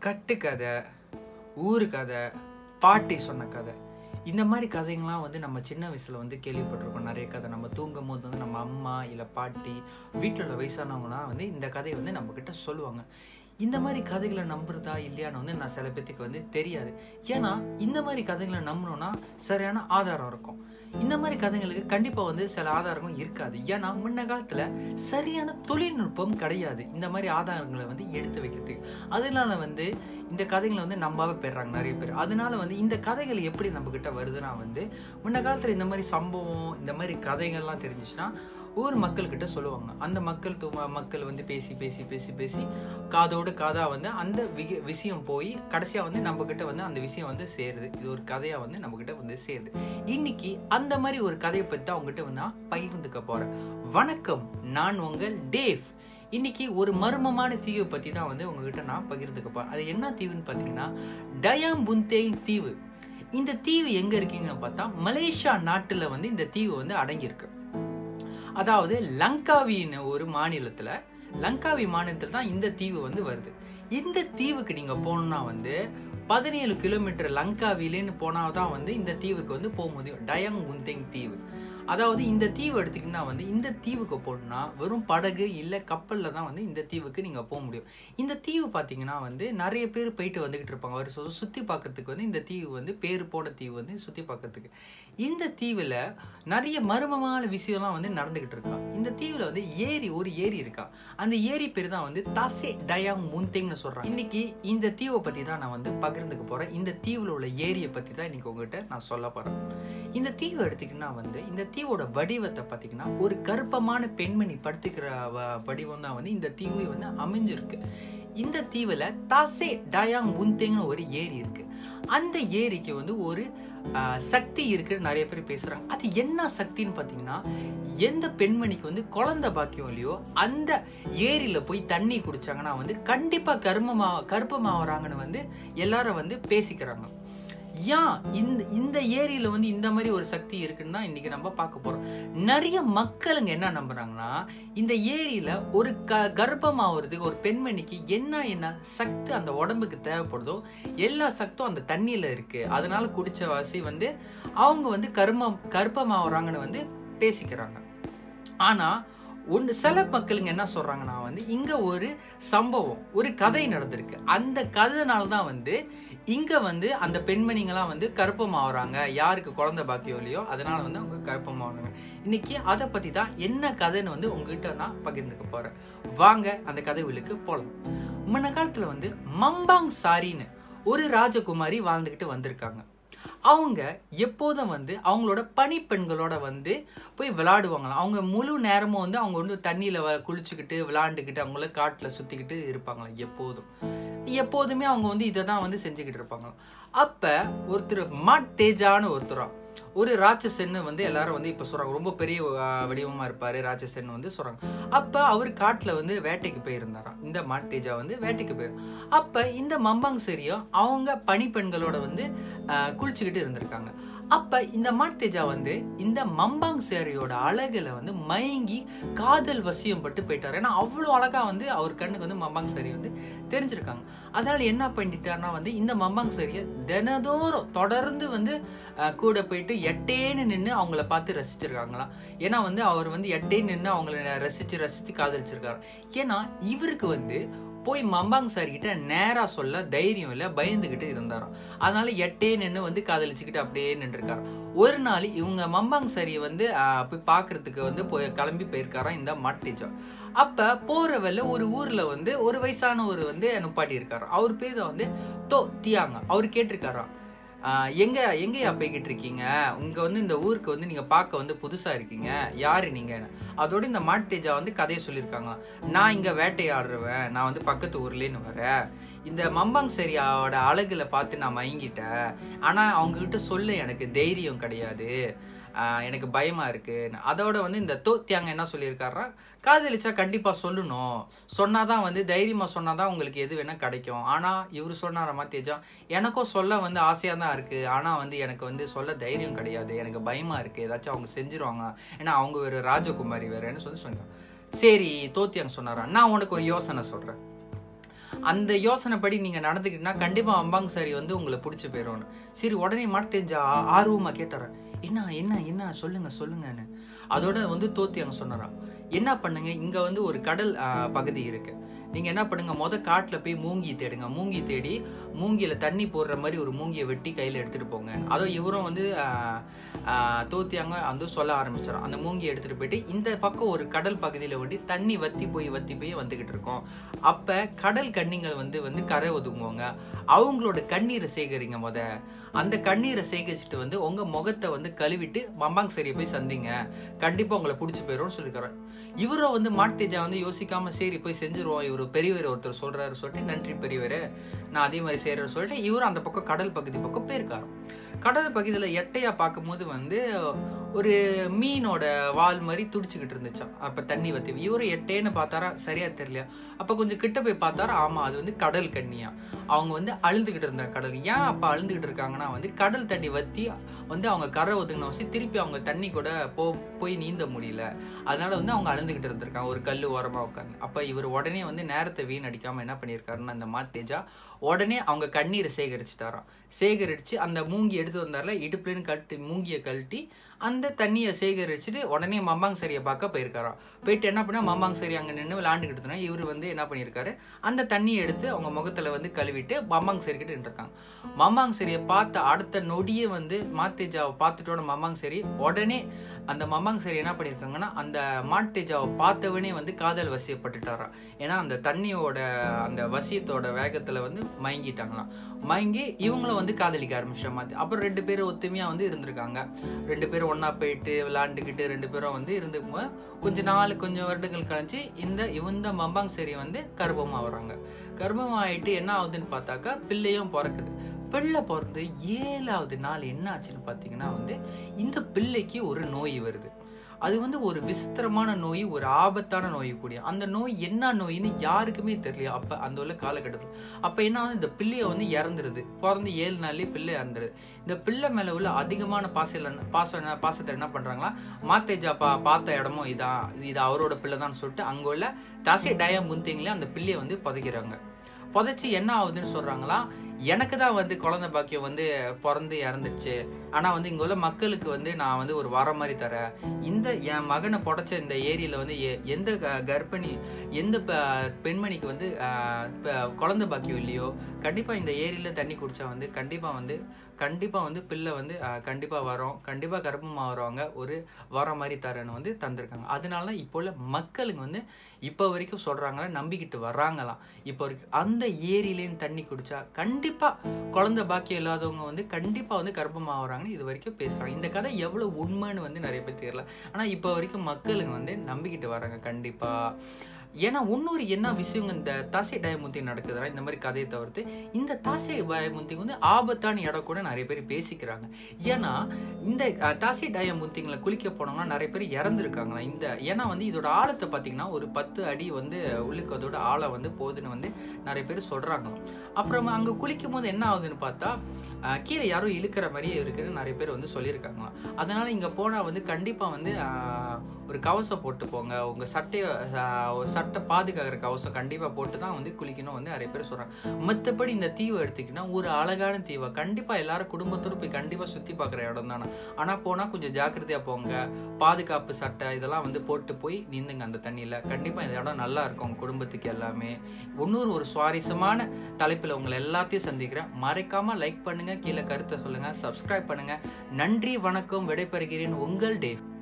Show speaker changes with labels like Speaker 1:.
Speaker 1: கட்டுக்கதை ஊரு கதை பாட்டி சொன்ன கதை இந்த மாதிரி கதைங்கள்லாம் வந்து நம்ம சின்ன வயசில் வந்து கேள்விப்பட்டிருக்கோம் நிறைய கதை நம்ம தூங்கும் போது வந்து நம்ம அம்மா இல்லை பாட்டி வீட்டில் உள்ள வயசானவங்களாம் வந்து இந்த கதையை வந்து நம்மக்கிட்ட சொல்லுவாங்க இந்த மாதிரி கதைகளை நம்புறதா இல்லையான்னு வந்து நான் சில பேத்துக்கு வந்து தெரியாது ஏன்னா இந்த மாதிரி கதைகளை நம்பணும்னா சரியான ஆதாரம் இருக்கும் இந்த மாதிரி கதைங்களுக்கு கண்டிப்பாக வந்து சில ஆதாரங்களும் இருக்காது ஏன்னா முன்ன காலத்தில் சரியான தொழில்நுட்பம் கிடையாது இந்த மாதிரி ஆதாரங்களை வந்து எடுத்து வைக்கிறதுக்கு அதனால வந்து இந்த கதைகளை வந்து நம்பாவே பெறாங்க நிறைய பேர் அதனால வந்து இந்த கதைகள் எப்படி நம்மக்கிட்ட வருதுன்னா வந்து முன்ன காலத்தில் இந்த மாதிரி சம்பவம் இந்த மாதிரி கதைகள்லாம் தெரிஞ்சிச்சுன்னா ஊர் மக்கள்கிட்ட சொல்லுவாங்க அந்த மக்கள் து- மக்கள் வந்து பேசி பேசி பேசி பேசி காதோடு காதாக வந்து அந்த விக- விஷயம் போய் கடைசியாக வந்து நம்மக்கிட்ட வந்து அந்த விஷயம் வந்து சேருது இது ஒரு கதையாக வந்து நம்மக்கிட்ட வந்து சேருது இன்னைக்கு அந்த மாதிரி ஒரு கதையை பற்றி தான் உங்ககிட்ட வந்து நான் பகிர்ந்துக்க போகிறேன் வணக்கம் நான் உங்கள் டேவ் இன்னைக்கு ஒரு மர்மமான தீவை பற்றி தான் வந்து உங்ககிட்ட நான் பகிர்ந்துக்க போகிறேன் அது என்ன தீவுன்னு பார்த்தீங்கன்னா டயாம்புந்தேங் தீவு இந்த தீவு எங்கே இருக்கீங்கன்னு பார்த்தா மலேசியா நாட்டில் வந்து இந்த தீவு வந்து அடங்கியிருக்கு அதாவது லங்காவின்னு ஒரு மாநிலத்தில் லங்காவி மாநிலத்தில் தான் இந்த தீவு வந்து வருது இந்த தீவுக்கு நீங்கள் போகணுன்னா வந்து பதினேழு கிலோமீட்டர் லங்காவிலேன்னு போனால் தான் வந்து இந்த தீவுக்கு வந்து போக முடியும் டயங் முந்தெங் தீவு அதாவது இந்த தீவு எடுத்திங்கன்னா வந்து இந்த தீவுக்கு போகணுன்னா வெறும் படகு இல்லை கப்பலில் தான் வந்து இந்த தீவுக்கு நீங்கள் போக முடியும் இந்த தீவு பார்த்தீங்கன்னா வந்து நிறைய பேர் போயிட்டு வந்துக்கிட்டு இருப்பாங்க அவர் சு- சுற்றி பார்க்கறதுக்கு வந்து இந்த தீவு வந்து பேர் போன தீவு வந்து சுற்றி பார்க்கறதுக்கு இந்த தீவில் நிறைய மர்மமான விஷயம்லாம் வந்து நடந்துக்கிட்டு இருக்கா இந்த தீவில் வந்து ஏரி ஒரு ஏரி இருக்கா அந்த ஏரி பேர் தான் வந்து தாசே டயாங் முந்தேங்னு சொல்கிறாங்க இன்னைக்கு இந்த தீவை பற்றி தான் நான் வந்து பகிர்ந்துக்க போகிறேன் இந்த தீவில் உள்ள ஏரியை பற்றி தான் இன்னைக்கு உங்ககிட்ட நான் சொல்ல போகிறேன் இந்த தீவு எடுத்திங்கன்னா வந்து இந்த தீவோட வடிவத்தை பார்த்தீங்கன்னா ஒரு கருப்பமான பெண்மணி படுத்துக்கிற வ- வடிவம் தான் வந்து இந்த தீவு வந்து அமைஞ்சிருக்கு இந்த தீவில் தாசே டயாங் முந்தேங்னு ஒரு ஏரி இருக்கு அந்த ஏரிக்கு வந்து ஒரு ஆஹ், சக்தி இருக்குன்னு நிறைய பேர் பேசுறாங்க அது என்ன சக்தின்னு பார்த்தீங்கன்னா எந்த பெண்மணிக்கு வந்து குழந்தை பாக்கியம் இல்லையோ அந்த ஏரியில போய் தண்ணி குடிச்சாங்கன்னா வந்து கண்டிப்பா கர்மமா கருப்பமாகறாங்கன்னு வந்து எல்லாரும் வந்து பேசிக்கிறாங்க ஏன் இந்த இந்த ஏரியில வந்து இந்த மாதிரி ஒரு சக்தி இருக்குன்னு தான் இன்னைக்கு நம்ம பார்க்க போறோம் நிறைய மக்களுங்க என்ன நம்புறாங்கன்னா இந்த ஏரியில ஒரு க கர்ப்பமாகிறதுக்கு ஒரு பெண்மணிக்கு என்ன என்ன சக்தி அந்த உடம்புக்கு தேவைப்படுதோ எல்லா சக்தும் அந்த தண்ணியில இருக்கு அதனால குடிச்ச வாசி வந்து அவங்க வந்து கர்மம் கர்ப்பமாகறாங்கன்னு வந்து பேசிக்கிறாங்க ஆனா ஒன்று சில மக்களுங்க என்ன சொல்றாங்கன்னா வந்து இங்க ஒரு சம்பவம் ஒரு கதை நடந்திருக்கு அந்த கதைனால தான் வந்து இங்க வந்து அந்த பெண்மணிங்களாம் வந்து கருப்பமாகறாங்க யாருக்கு குழந்தை பாக்கியம் இல்லையோ அதனால வந்து அவங்க கருப்பமாகறாங்க இன்னைக்கு அதை பத்தி தான் என்ன கதைன்னு வந்து உங்ககிட்ட நான் பகிர்ந்துக்க போறேன் வாங்க அந்த கதை உள்ளுக்கு போகலாம் முன்ன காலத்துல வந்து மம்பாங் சாரின்னு ஒரு ராஜகுமாரி வாழ்ந்துக்கிட்டு வந்திருக்காங்க அவங்க எப்போதும் வந்து அவங்களோட பணிப்பெண்களோட வந்து போய் விளையாடுவாங்களாம் அவங்க முழு நேரமும் வந்து அவங்க வந்து தண்ணியில் வ குளிச்சுக்கிட்டு விளையாண்டுக்கிட்டு அவங்கள காட்டில் சுற்றிக்கிட்டு இருப்பாங்களாம் எப்போதும் எப்போதுமே அவங்க வந்து இதை தான் வந்து செஞ்சுக்கிட்டு இருப்பாங்களாம் அப்போ ஒருத்தர் மாட் தேஜான்னு ஒருத்தரா ஒரு ராட்சசன்னு வந்து எல்லாரும் வந்து இப்போ சொல்கிறாங்க ரொம்ப பெரிய வடிவமாக இருப்பார் ராட்சசன் வந்து சொல்கிறாங்க அப்போ அவர் காட்டில் வந்து வேட்டைக்கு போயிருந்தாராம் இந்த மாட் தேஜா வந்து வேட்டைக்கு போயிரு அப்போ இந்த மம்பாங் சரியும் அவங்க பணிப்பெண்களோட வந்து ஆஹ், குளிச்சுக்கிட்டு இருந்திருக்காங்க அப்ப இந்த மாட்டேஜா வந்து இந்த மம்பாங் சேரியோட அழகுல வந்து மயங்கி காதல் வசியம் பட்டு போயிட்டாரு ஏன்னா அவ்வளோ அழகா வந்து அவர் கண்ணுக்கு வந்து மம்பாங் சேரி வந்து தெரிஞ்சிருக்காங்க அதனால என்ன பண்ணிட்டாருன்னா வந்து இந்த மம்பாங் சேரியை தினதோறும் தொடர்ந்து வந்து அஹ், கூட போயிட்டு எட்டேன்னு நின்று அவங்கள பார்த்து ரசிச்சிருக்காங்களாம் ஏன்னா வந்து அவர் வந்து எட்டேன்னு நின்று அவங்கள ரசிச்சு ரசிச்சு காதலிச்சிருக்காரு ஏன்னா இவருக்கு வந்து போய் மம்பாங் சார் கிட்ட நேரா சொல்ல தைரியம் இல்லை பயந்துகிட்டு இருந்தாராம் அதனால எட்டே நின்று வந்து காதலிச்சுக்கிட்டு அப்படியே நின்றுருக்காரு ஒரு நாள் இவங்க மம்பாங் சாரியை வந்து ஆஹ், போய் பார்க்கறதுக்கு வந்து போய் கிளம்பி போயிருக்காராம் இந்த மாட்டேஜா அப்ப போற வேலை ஒரு ஊர்ல வந்து ஒரு வயசானவர் வந்து நுப்பாட்டி இருக்காராம் அவர் பேர் தான் வந்து தோ தியாங்க அவர் கேட்டிருக்காராம் ஆஹ், எங்க எங்கேயா போய்கிட்டு இருக்கீங்க உங்க வந்து இந்த ஊருக்கு வந்து நீங்க பார்க்க வந்து புதுசா இருக்கீங்க யாரு நீங்க அதோட இந்த மாட்டேஜா வந்து கதையை சொல்லியிருக்காங்களாம் நான் இங்க வேட்டையாடுறவன் நான் வந்து பக்கத்து ஊர்லேன்னு வரேன் இந்த மம்பாங் சரியாவோட அழகுல பார்த்து நான் மயங்கிட்டேன் ஆனா அவங்க கிட்ட சொல்ல எனக்கு தைரியம் கிடையாது ஆஹ் எனக்கு பயமா இருக்கு அதோட வந்து இந்த தோத்தியாங்க என்ன சொல்லியிருக்காருன்னா காதலிச்சா கண்டிப்பா சொல்லணும் சொன்னாதான் வந்து தைரியமா சொன்னாதான் உங்களுக்கு எது வேணா கிடைக்கும் ஆனா இவர் சொன்னாரமா தேஜா எனக்கும் சொல்ல வந்து ஆசையா தான் இருக்கு ஆனா வந்து எனக்கு வந்து சொல்ல தைரியம் கிடையாது எனக்கு பயமா இருக்கு ஏதாச்சும் அவங்க செஞ்சிருவாங்க ஏன்னா அவங்க வேற ராஜகுமாரி வேறன்னு சொல்லி சொன்னாங்க சரி தோத்தியாங்க சொன்னாரா நான் உனக்கு ஒரு யோசனை சொல்றேன் அந்த யோசனைப்படி நீங்கள் நடந்துக்கிட்டீங்கன்னா கண்டிப்பாக அம்பாங் சாரி வந்து உங்களை பிடிச்சி போயிடும்னு சரி உடனே மாட்டு தெரிஞ்ச ஆர்வமாக கேட்டாரன் என்ன என்ன என்ன சொல்லுங்க சொல்லுங்கன்னு அதோட வந்து தோத்தி அங்கே சொன்னாராம் என்ன பண்ணுங்க இங்கே வந்து ஒரு கடல் ஆ, பகுதி இருக்கு நீங்கள் என்ன பண்ணுங்க முத காட்டில் போய் மூங்கி தேடுங்க மூங்கி தேடி மூங்கியில் தண்ணி போடுற மாதிரி ஒரு மூங்கியை வெட்டி கையில் எடுத்துகிட்டு போங்க அதோ இவரும் வந்து ஆ, ஆ, தோத்தியாங்க வந்து சொல்ல ஆரம்பிச்சிடும் அந்த மூங்கியை எடுத்துகிட்டு போயிட்டு இந்த பக்கம் ஒரு கடல் பகுதியில் வந்து தண்ணி வத்தி போய் வத்தி போய் வந்துக்கிட்டு இருக்கோம் அப்போ கடல் கன்னிகள் வந்து வந்து கரை ஒதுங்குவாங்க அவங்களோட கண்ணீரை சேகரிங்க முத அந்த கண்ணீரை சேகரிச்சுட்டு வந்து உங்கள் முகத்தை வந்து கழுவிட்டு மம்பாங் சரியை போய் சந்திங்க கண்டிப்பாக உங்களை பிடிச்சி போயிடும்னு சொல்லிக்கிறேன் இவரும் வந்து மாட்டேஜா வந்து யோசிக்காம சரி போய் செஞ்சிருவோம் இவர் பெரியவர் ஒருத்தர் சொல்றாரு சொல்லிட்டு நன்றி பெரியவர் நான் அதே மாதிரி செய்கிறேன்னு சொல்லிட்டு இவரும் அந்த பக்கம் கடல் பகுதி பக்கம் போயிருக்காரு கடல் பகுதியில் எட்டையா பார்க்கும்போது வந்து ஒரு மீனோட வால் மாதிரி துடிச்சுக்கிட்டு இருந்துச்சாம் அப்போ தண்ணி வத்தி இவரும் எட்டேன்னு பார்த்தாரா சரியா தெரியல அப்போ கொஞ்சம் கிட்ட போய் பார்த்தாரா ஆமாம் அது வந்து கடல் கன்னியா அவங்க வந்து அழுந்துகிட்டு இருந்தாங்க கடல் ஏன் அப்போ அழுந்துகிட்டு இருக்காங்கன்னா வந்து கடல் தண்ணி வத்தி வந்து அவங்க கரை ஒதுங்கின வச்சு திருப்பி அவங்க தண்ணி கூட போ போய் நீந்த முடியல அதனால வந்து அவங்க அழுந்துகிட்டு இருந்திருக்காங்க ஒரு கல் ஓரமாக உட்காந்து அப்போ இவர் உடனே வந்து நேரத்தை வீணடிக்காம என்ன பண்ணியிருக்காருன்னா அந்த மாத்தேஜா உடனே அவங்க கண்ணீரை சேகரிச்சுட்டாராம் சேகரித்து அந்த மூங்கி எடுத்து வந்தார்ல இடுப்புலன்னு கழட்டி மூங்கியை கழட்டி அந்த தண்ணியை சேகரிச்சுட்டு உடனே மம்பாங் சரியை பார்க்க போயிருக்காராம் போயிட்டு என்ன பண்ணா மம்பாங் சரி அங்கே நின்று விளாண்டுக்கிட்டு இருந்தா இவர் வந்து என்ன பண்ணியிருக்காரு அந்த தண்ணியை எடுத்து அவங்க முகத்தில் வந்து கழுவிட்டு மம்பாங் சரி கிட்ட நின்றுருக்காங்க மம்பாங் சரியை பார்த்த அடுத்த நொடியே வந்து மாத்தேஜாவை பார்த்துட்டோட மம்பாங் சரி உடனே அந்த மம்பாங் சரி என்ன பண்ணியிருக்காங்கன்னா அந்த மாட்டேஜாவை பார்த்தவனே வந்து காதல் வசியப்பட்டுட்டாராம் ஏன்னா அந்த தண்ணியோட அந்த வசியத்தோட வேகத்தில் வந்து மயங்கிட்டாங்களாம் மயங்கி இவங்களும் வந்து காதலிக்க ஆரம்பிச்ச மாதிரி அப்புறம் ரெண்டு பேரும் ஒத்துமையாக வந்து இருந்திருக்காங்க ரெண்டு பேரும் ஒன்றா போயிட்டு விளாண்டுக்கிட்டு ரெண்டு பேரும் வந்து இருந்துக்கும் கொஞ்ச நாள் கொஞ்சம் வருடங்கள் கழிச்சு இந்த இந்த மம்பாங் சரி வந்து கர்ப்பமாக வராங்க கர்ப்பமாயிட்டு என்ன ஆகுதுன்னு பார்த்தாக்கா பிள்ளையும் பிறக்குது பிள்ளை பிறந்து ஏழாவது நாள் என்ன ஆச்சுன்னு பார்த்தீங்கன்னா வந்து இந்த பிள்ளைக்கு ஒரு நோய் வருது அது வந்து ஒரு விசித்திரமான நோய் ஒரு ஆபத்தான நோய் கூடிய அந்த நோய் என்ன நோயின்னு யாருக்குமே தெரியல அப்போ அந்த உள்ள காலகட்டத்தில் அப்போ என்ன வந்து இந்த பிள்ளைய வந்து இறந்துருது பிறந்து ஏழு நாள்லேயே பிள்ளை இறந்துருது இந்த பிள்ளை மேலே உள்ள அதிகமான பாசம் பாசம் பாசத்தை என்ன பண்ணுறாங்களா மாத்தேஜா பா பார்த்த இடமும் இதான் இது அவரோட பிள்ளை தான் சொல்லிட்டு அங்கே உள்ள தசை டயம் முந்திங்களே அந்த பிள்ளையை வந்து புதைக்கிறாங்க புதைச்சி என்ன ஆகுதுன்னு சொல்கிறாங்களா எனக்கு தான் வந்து குழந்தை பாக்கியம் வந்து பிறந்து இறந்துருச்சு ஆனால் வந்து இங்கே உள்ள மக்களுக்கு வந்து நான் வந்து ஒரு வர மாதிரி தரேன் இந்த என் மகனை புடைச்ச இந்த ஏரியில் வந்து எ- எந்த க- கர்ப்பிணி எந்த ப- பெண்மணிக்கு வந்து ஆஹ், ப- குழந்தை பாக்கியம் இல்லையோ கண்டிப்பாக இந்த ஏரியில் தண்ணி குடித்தா வந்து கண்டிப்பாக வந்து கண்டிப்பாக வந்து பிள்ளை வந்து கண்டிப்பாக வரும் கண்டிப்பாக கர்ப்பமாக வருவாங்க ஒரு வர மாதிரி தரேன்னு வந்து தந்திருக்காங்க அதனால தான் இப்போ உள்ள மக்களுங்க வந்து இப்போ வரைக்கும் சொல்கிறாங்களா நம்பிக்கிட்டு வர்றாங்களாம் இப்போ வரைக்கும் அந்த ஏரியிலேன்னு தண்ணி குடிச்சா கண்டிப்பாக குழந்தை பாக்கியம் இல்லாதவங்க வந்து கண்டிப்பாக வந்து கர்ப்பமாக வராங்கன்னு இது வரைக்கும் பேசுகிறாங்க இந்த கதை எவ்வளோ உண்மைன்னு வந்து நிறைய பேர் தெரியல ஆனால் இப்போ வரைக்கும் மக்களுங்க வந்து நம்பிக்கிட்டு வராங்க கண்டிப்பாக ஏன்னா இன்னொரு என்ன விஷயங்க இந்த தாசை டயமுந்தி நடக்குதுன்னா இந்த மாதிரி கதையை தவிர்த்து இந்த தாசை டயமுந்தி வந்து ஆபத்தான இடம் கூட நிறைய பேர் பேசிக்கிறாங்க ஏன்னா இந்த அஹ், தாசை டயமுந்திங்களை குளிக்க போனவங்கன்னா நிறைய பேர் இறந்துருக்காங்களா இந்த ஏன்னா வந்து இதோட ஆழத்தை பார்த்தீங்கன்னா ஒரு பத்து அடி வந்து உள்ளுக்கு அதோட ஆழம் வந்து போகுதுன்னு வந்து நிறைய பேர் சொல்கிறாங்க அப்புறம் அங்கே குளிக்கும் போது என்ன ஆகுதுன்னு பார்த்தா அஹ், கீழே யாரோ இழுக்கிற மாதிரியே இருக்குன்னு நிறைய பேர் வந்து சொல்லியிருக்காங்களாம் அதனால இங்கே போனால் வந்து கண்டிப்பாக வந்து அஹ், ஒரு கவசம் போட்டு போங்க உங்கள் சட்டையை அஹ், ஒரு சட்டை பாதுகாக்கிற கவசம் கண்டிப்பாக போட்டு தான் வந்து குளிக்கணும் வந்து நிறைய பேர் சொல்கிறாங்க மற்றபடி இந்த தீவை எடுத்துக்கிட்டா ஒரு அழகான தீவை கண்டிப்பாக எல்லாரும் குடும்பத்தோடு போய் கண்டிப்பாக சுற்றி பார்க்குற இடம் தானே ஆனால் போனால் கொஞ்சம் ஜாக்கிரதையாக போங்க பாதுகாப்பு சட்டை இதெல்லாம் வந்து போட்டு போய் நீந்துங்க அந்த தண்ணியில் கண்டிப்பாக இந்த இடம் நல்லா இருக்கும் உங்க குடும்பத்துக்கு எல்லாமே இன்னொரு ஒரு சுவாரஸ்யமான தலைப்பில் உங்களை எல்லாத்தையும் சந்திக்கிறேன் மறைக்காமல் லைக் பண்ணுங்கள் கீழே கருத்தை சொல்லுங்கள் சப்ஸ்கிரைப் பண்ணுங்கள் நன்றி வணக்கம் விடைபெறுகிறேன் உங்கள் டேவ்